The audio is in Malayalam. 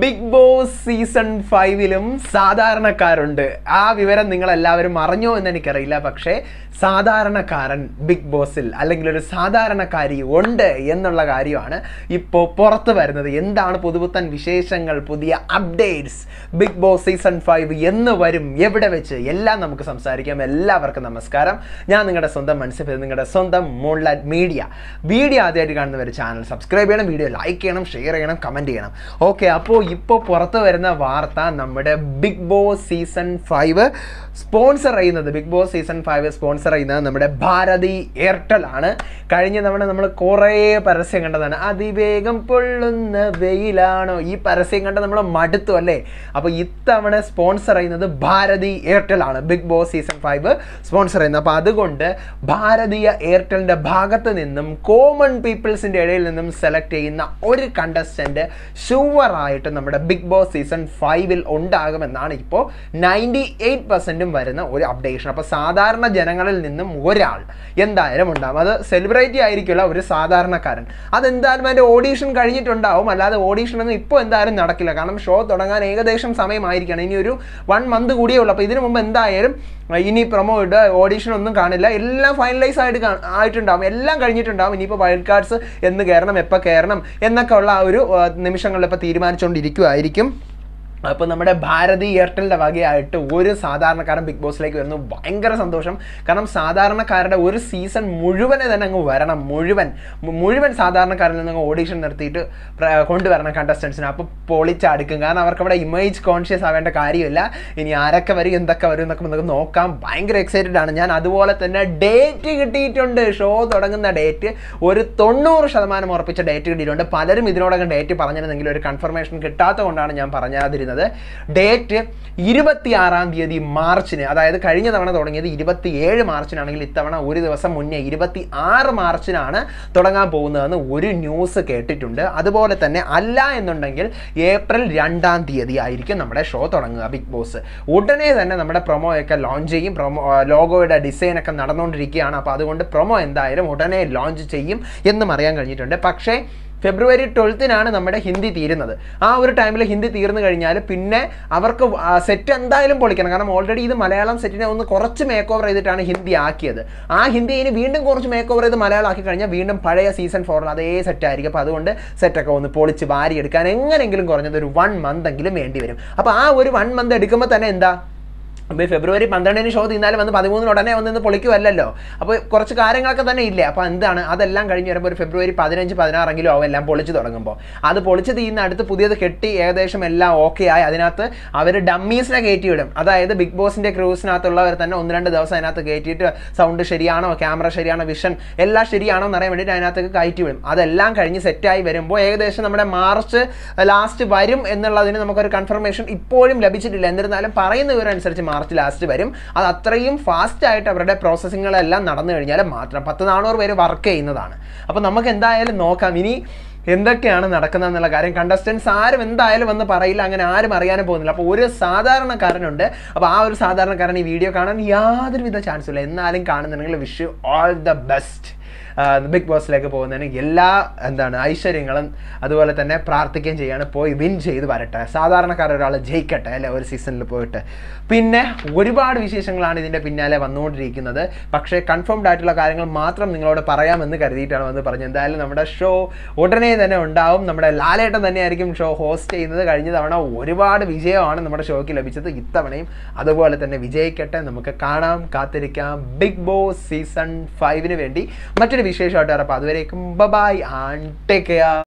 ബിഗ് ബോസ് സീസൺ ഫൈവിലും സാധാരണക്കാരുണ്ട് ആ വിവരം നിങ്ങൾ എല്ലാവരും അറിഞ്ഞോ എന്ന് എനിക്കറിയില്ല പക്ഷേ സാധാരണക്കാരൻ ബിഗ് ബോസിൽ അല്ലെങ്കിൽ ഒരു സാധാരണക്കാരി ഉണ്ട് എന്നുള്ള കാര്യമാണ് ഇപ്പോൾ പുറത്ത് വരുന്നത് എന്താണ് പുതുപുത്തൻ വിശേഷങ്ങൾ പുതിയ updates Bigg boss season five എന്ന് വരും എവിടെ വെച്ച് എല്ലാം നമുക്ക് സംസാരിക്കാം എല്ലാവർക്കും നമസ്കാരം ഞാൻ നിങ്ങളുടെ സ്വന്തം മനസ്സിൽ നിങ്ങളുടെ സ്വന്തം മോൺലൈറ്റ് മീഡിയ വീഡിയോ ആദ്യമായിട്ട് കാണുന്നവർ ചാനൽ സബ്സ്ക്രൈബ് ചെയ്യണം വീഡിയോ ലൈക്ക് ചെയ്യണം ഷെയർ ചെയ്യണം കമൻറ്റ് ചെയ്യണം ഓക്കെ അപ്പോൾ ഇപ്പോൾ പുറത്ത് വരുന്ന വാർത്ത നമ്മുടെ big boss season five sponsor ചെയ്യുന്നത് big boss season five sponsor ചെയ്യുന്നത് നമ്മുടെ ഭാരതി എയർടെൽ ആണ് കഴിഞ്ഞ തവണ നമ്മൾ കുറേ പരസ്യം കണ്ടതാണ് അതിവേഗം പൊള്ളുന്ന വെയിലാണോ ഈ പരസ്യം കണ്ട് നമ്മൾ മടുത്തു അല്ലേ അപ്പോൾ ഇത്തവണ സ്പോൺസർ ചെയ്യുന്നത് ഭാരതി എയർടെൽ ആണ് big boss season five sponsor ചെയ്യുന്നത് അപ്പോൾ അതുകൊണ്ട് ഭാരതീയ എയർടെലിൻ്റെ ഭാഗത്ത് നിന്നും കോമൺ പീപ്പിൾസിൻ്റെ ഇടയിൽ നിന്നും സെലക്ട് ചെയ്യുന്ന ഒരു കണ്ടസ്റ്റൻറ്റ് ഷുവറായിട്ട് നമ്മുടെ ബിഗ് ബോസ് സീസൺ ഫൈവിൽ ഉണ്ടാകുമെന്നാണ് ഇപ്പോൾ നയൻറ്റി എയ്റ്റ് പെർസെൻറ്റും വരുന്ന ഒരു അപ്ഡേഷൻ അപ്പോൾ സാധാരണ ജനങ്ങളിൽ നിന്നും ഒരാൾ എന്തായാലും ഉണ്ടാകും അത് സെലിബ്രിറ്റി ആയിരിക്കില്ല ഒരു സാധാരണക്കാരൻ അതെന്തായാലും അതിൻ്റെ ഓഡീഷൻ കഴിഞ്ഞിട്ടുണ്ടാവും അല്ലാതെ ഓഡീഷൻ ഒന്നും ഇപ്പോൾ എന്തായാലും നടക്കില്ല കാരണം ഷോ തുടങ്ങാൻ ഏകദേശം സമയമായിരിക്കണം ഇനി ഒരു വൺ മന്ത് കൂടിയേ ഉള്ളൂ അപ്പോൾ ഇതിനു മുമ്പ് എന്തായാലും ഇനി പ്രൊമോ ഇടുക ഓഡീഷൻ ഒന്നും കാണില്ല എല്ലാം ഫൈനലൈസ് ആയിട്ട് കാ- ആയിട്ടുണ്ടാവും എല്ലാം കഴിഞ്ഞിട്ടുണ്ടാവും ഇനിയിപ്പോൾ വൈൽഡ് കാർഡ്സ് എന്ന് കയറണം എപ്പോൾ കയറണം എന്നൊക്കെ ഉള്ള ആ ഒരു ആ, നിമിഷങ്ങളിൽ ഇപ്പോൾ തീരുമാനിച്ചുകൊണ്ടിരിക്കുമായിരിക്കും അപ്പോൾ നമ്മുടെ ഭാരതി എയർടെലിൻ്റെ വകയായിട്ട് ഒരു സാധാരണക്കാരൻ ബിഗ് ബോസിലേക്ക് വരുന്നു ഭയങ്കര സന്തോഷം കാരണം സാധാരണക്കാരുടെ ഒരു സീസൺ മുഴുവനെ തന്നെ അങ്ങ് വരണം മുഴുവൻ മു- മുഴുവൻ സാധാരണക്കാരിൽ നിന്ന് അങ്ങ് ഓഡീഷൻ നിർത്തിയിട്ട് പ്ര- കൊണ്ടുവരണം കണ്ടസ്റ്റൻസിന് അപ്പോൾ പൊളിച്ചടുക്കും കാരണം അവർക്ക് അവിടെ ഇമേജ് കോൺഷ്യസ് ആവേണ്ട കാര്യമില്ല ഇനി ആരൊക്കെ വരും എന്തൊക്കെ വരും എന്നൊക്കെ നമുക്ക് നോക്കാം ഭയങ്കര എക്സൈറ്റഡ് ആണ് ഞാൻ അതുപോലെ തന്നെ ഡേറ്റ് കിട്ടിയിട്ടുണ്ട് ഷോ തുടങ്ങുന്ന ഡേറ്റ് ഒരു തൊണ്ണൂറ് ശതമാനം ഉറപ്പിച്ച ഡേറ്റ് കിട്ടിയിട്ടുണ്ട് പലരും ഇതിനോടകം ഡേറ്റ് പറഞ്ഞിരുന്നെങ്കിൽ ഒരു കൺഫർമേഷൻ കിട്ടാത്തത് കൊണ്ടാണ് ഞാൻ പറഞ്ഞാതിരുന്നത് ഡേറ്റ് ഇരുപത്തിയാറാം തീയതി മാർച്ചിന് അതായത് കഴിഞ്ഞ തവണ തുടങ്ങിയത് ഇരുപത്തിയേഴ് മാർച്ചിനാണെങ്കിൽ ഇത്തവണ ഒരു ദിവസം മുന്നേ ഇരുപത്തി ആറ് മാർച്ചിനാണ് തുടങ്ങാൻ പോകുന്നതെന്ന് ഒരു ന്യൂസ് കേട്ടിട്ടുണ്ട് അതുപോലെ തന്നെ അല്ല എന്നുണ്ടെങ്കിൽ ഏപ്രിൽ രണ്ടാം തീയതി ആയിരിക്കും നമ്മുടെ ഷോ തുടങ്ങുക ബിഗ് ബോസ് ഉടനെ തന്നെ നമ്മുടെ പ്രൊമോ ഒക്കെ ലോഞ്ച് ചെയ്യും പ്രൊമോ ലോഗോയുടെ ഡിസൈൻ ഒക്കെ നടന്നുകൊണ്ടിരിക്കുകയാണ് അപ്പോൾ അതുകൊണ്ട് പ്രൊമോ എന്തായാലും ഉടനെ ലോഞ്ച് ചെയ്യും എന്നും അറിയാൻ കഴിഞ്ഞിട്ടുണ്ട് പക്ഷേ ഫെബ്രുവരി ട്വൽത്തിനാണ് നമ്മുടെ ഹിന്ദി തീരുന്നത് ആ ഒരു ടൈമിൽ ഹിന്ദി തീർന്നു കഴിഞ്ഞാൽ പിന്നെ അവർക്ക് സെറ്റ് എന്തായാലും പൊളിക്കണം കാരണം ഓൾറെഡി ഇത് മലയാളം സെറ്റിനെ ഒന്ന് കുറച്ച് മേക്ക് ഓവർ ചെയ്തിട്ടാണ് ഹിന്ദി ആക്കിയത് ആ ഹിന്ദി ഇനി വീണ്ടും കുറച്ച് മേക്ക് ഓവർ ചെയ്ത് മലയാളം ആക്കി കഴിഞ്ഞാൽ വീണ്ടും പഴയ സീസൺ ഫോറിൽ അതേ സെറ്റ് ആയിരിക്കും അപ്പോൾ അതുകൊണ്ട് സെറ്റൊക്കെ ഒന്ന് പൊളിച്ച് വാരിയെടുക്കാൻ എങ്ങനെയെങ്കിലും കുറഞ്ഞത് ഒരു വൺ മന്ത് എങ്കിലും വേണ്ടി വരും അപ്പോൾ ആ ഒരു വൺ മന്ത് എടുക്കുമ്പോൾ തന്നെ എന്താ അപ്പോൾ ഈ ഫെബ്രുവരി പന്ത്രണ്ടിന് ഷോ തീർന്നാലും വന്ന് പതിമൂന്നിന് ഉടനെ വന്ന് പൊളിക്കുമല്ലോ അപ്പോൾ കുറച്ച് കാര്യങ്ങളൊക്കെ തന്നെ ഇല്ലേ അപ്പോൾ എന്താണ് അതെല്ലാം കഴിഞ്ഞ് വരുമ്പോൾ ഒരു ഫെബ്രുവരി പതിനഞ്ച് പതിനാറെങ്കിലും ആവും എല്ലാം പൊളിച്ച് തുടങ്ങുമ്പോൾ അത് പൊളിച്ച് തീരുന്ന അടുത്ത് പുതിയത് കെട്ടി ഏകദേശം എല്ലാം ഓക്കെ ആയി അതിനകത്ത് അവർ ഡമ്മീസിനെ കയറ്റി വിടും അതായത് ബിഗ് ബോസിൻ്റെ ക്രൂസിനകത്തുള്ളവർ തന്നെ ഒന്ന് രണ്ട് ദിവസം അതിനകത്ത് കയറ്റിയിട്ട് സൗണ്ട് ശരിയാണോ ക്യാമറ ശരിയാണോ വിഷൻ എല്ലാം ശരിയാണോ എന്ന് അറിയാൻ വേണ്ടിയിട്ട് അതിനകത്തേക്ക് കയറ്റി വിടും അതെല്ലാം കഴിഞ്ഞ് സെറ്റായി വരുമ്പോൾ ഏകദേശം നമ്മുടെ മാർച്ച് ലാസ്റ്റ് വരും എന്നുള്ളതിന് നമുക്കൊരു കൺഫർമേഷൻ ഇപ്പോഴും ലഭിച്ചിട്ടില്ല എന്നിരുന്നാലും പറയുന്ന വിവരം അനുസരിച്ച് മാർച്ച് ലാസ്റ്റ് വരും അത് അത്രയും ഫാസ്റ്റ് ആയിട്ട് അവരുടെ പ്രോസസ്സിങ്ങുകളെല്ലാം നടന്നു കഴിഞ്ഞാൽ മാത്രം പത്ത് നാനൂറ് പേര് വർക്ക് ചെയ്യുന്നതാണ് അപ്പോൾ നമുക്ക് എന്തായാലും നോക്കാം ഇനി എന്തൊക്കെയാണ് നടക്കുന്നത് എന്നുള്ള കാര്യം കണ്ടസ്റ്റൻസ് ആരും എന്തായാലും വന്ന് പറയില്ല അങ്ങനെ ആരും അറിയാനും പോകുന്നില്ല അപ്പോൾ ഒരു സാധാരണക്കാരനുണ്ട് അപ്പോൾ ആ ഒരു സാധാരണക്കാരൻ ഈ വീഡിയോ കാണാൻ യാതൊരുവിധ ചാൻസും ഇല്ല എന്നാലും കാണുന്നുണ്ടെങ്കിൽ wish you all the best big ബോസിലേക്ക് പോകുന്നതിന് എല്ലാ എന്താണ് ഐശ്വര്യങ്ങളും അതുപോലെ തന്നെ പ്രാർത്ഥിക്കുകയും ചെയ്യാണ് പോയി വിൻ ചെയ്ത് വരട്ടെ സാധാരണക്കാരൻ ഒരാൾ ജയിക്കട്ടെ അല്ലെ ഒരു സീസണിൽ പോയിട്ട് പിന്നെ ഒരുപാട് വിശേഷങ്ങളാണ് ഇതിൻ്റെ പിന്നാലെ വന്നുകൊണ്ടിരിക്കുന്നത് പക്ഷേ കൺഫേംഡ് ആയിട്ടുള്ള കാര്യങ്ങൾ മാത്രം നിങ്ങളോട് പറയാമെന്ന് കരുതിയിട്ടാണ് വന്ന് പറഞ്ഞത് എന്തായാലും നമ്മുടെ ഷോ ഉടനെ തന്നെ ഉണ്ടാവും നമ്മുടെ ലാലേട്ടൻ തന്നെയായിരിക്കും ഷോ ഹോസ്റ്റ് ചെയ്യുന്നത് കഴിഞ്ഞ തവണ ഒരുപാട് വിജയമാണ് നമ്മുടെ ഷോയ്ക്ക് ലഭിച്ചത് ഇത്തവണയും അതുപോലെ തന്നെ വിജയിക്കട്ടെ നമുക്ക് കാണാം കാത്തിരിക്കാം ബിഗ് ബോസ് സീസൺ ഫൈവിന് വേണ്ടി മറ്റൊരു വിശേഷമായിട്ട് വരാം അപ്പോൾ അതുവരേക്കും ബൈ ആൻഡ് ടേക്ക് കെയർ